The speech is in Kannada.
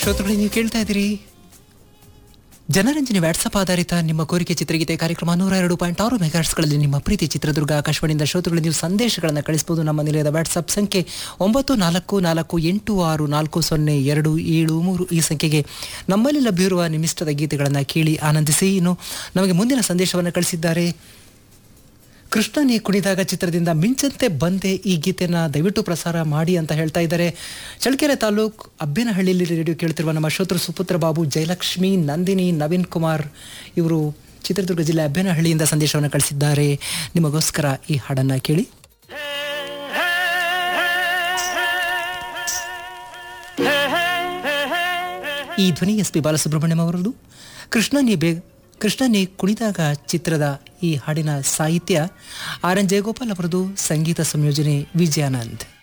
ಶ್ರೋತೃಗಳೇ ನೀವು ಕೇಳ್ತಾ ಇದ್ದೀರಿ ಜನರಂಜನೆ ವ್ಯಾಟ್ಸಪ್ ಆಧಾರಿತ ನಿಮ್ಮ ಕೋರಿಕೆ ಚಿತ್ರಗೀತೆ ಕಾರ್ಯಕ್ರಮ ನೂರ ಎರಡು ಪಾಯಿಂಟ್ ಆರು ಮೆಗಾಟ್ಸ್ಗಳಲ್ಲಿ ನಿಮ್ಮ ಪ್ರೀತಿ ಚಿತ್ರದುರ್ಗ ಆಕಾಶವಾಣಿಯಿಂದ ಶ್ರೋತೃಗಳು ನೀವು ಸಂದೇಶಗಳನ್ನು ಕಳಿಸಬಹುದು ನಮ್ಮ ನಿಲಯದ ವಾಟ್ಸಪ್ ಸಂಖ್ಯೆ ಒಂಬತ್ತು ನಾಲ್ಕು ನಾಲ್ಕು ಎಂಟು ಆರು ನಾಲ್ಕು ಸೊನ್ನೆ ಎರಡು ಏಳು ಮೂರು ಈ ಸಂಖ್ಯೆಗೆ ನಮ್ಮಲ್ಲಿ ಲಭ್ಯವಿರುವ ನಿಮಿಷ್ಟದ ಗೀತೆಗಳನ್ನು ಕೇಳಿ ಆನಂದಿಸಿ ಇನ್ನು ನಮಗೆ ಮುಂದಿನ ಸಂದೇಶವನ್ನು ಕಳಿಸಿದ್ದಾರೆ ಕೃಷ್ಣನೇ ಕುಣಿದಾಗ ಚಿತ್ರದಿಂದ ಮಿಂಚಂತೆ ಬಂದೆ ಈ ಗೀತೆನ ದಯವಿಟ್ಟು ಪ್ರಸಾರ ಮಾಡಿ ಅಂತ ಹೇಳ್ತಾ ಇದ್ದಾರೆ ಚಳ್ಳಕೆರೆ ತಾಲೂಕ್ ಅಬ್ಬೇನಹಳ್ಳಿಯಲ್ಲಿ ರೇಡಿಯೋ ಕೇಳ್ತಿರುವ ನಮ್ಮ ಶ್ರೋತೃ ಸುಪುತ್ರ ಬಾಬು ಜಯಲಕ್ಷ್ಮಿ ನಂದಿನಿ ನವೀನ್ ಕುಮಾರ್ ಇವರು ಚಿತ್ರದುರ್ಗ ಜಿಲ್ಲೆ ಅಬ್ಬೇನಹಳ್ಳಿಯಿಂದ ಸಂದೇಶವನ್ನು ಕಳಿಸಿದ್ದಾರೆ ನಿಮಗೋಸ್ಕರ ಈ ಹಾಡನ್ನ ಕೇಳಿ ಈ ಧ್ವನಿ ಎಸ್ ಪಿ ಬಾಲಸುಬ್ರಹ್ಮಣ್ಯಂ ಅವರದು ಕೃಷ್ಣನೇ ಬೇ ಕೃಷ್ಣನೇ ಕುಣಿದಾಗ ಚಿತ್ರದ ಈ ಹಾಡಿನ ಸಾಹಿತ್ಯ ಆರ್ ಎನ್ ಜಯಗೋಪಾಲ್ ಅವರದು ಸಂಗೀತ ಸಂಯೋಜನೆ ವಿಜಯಾನಂದ್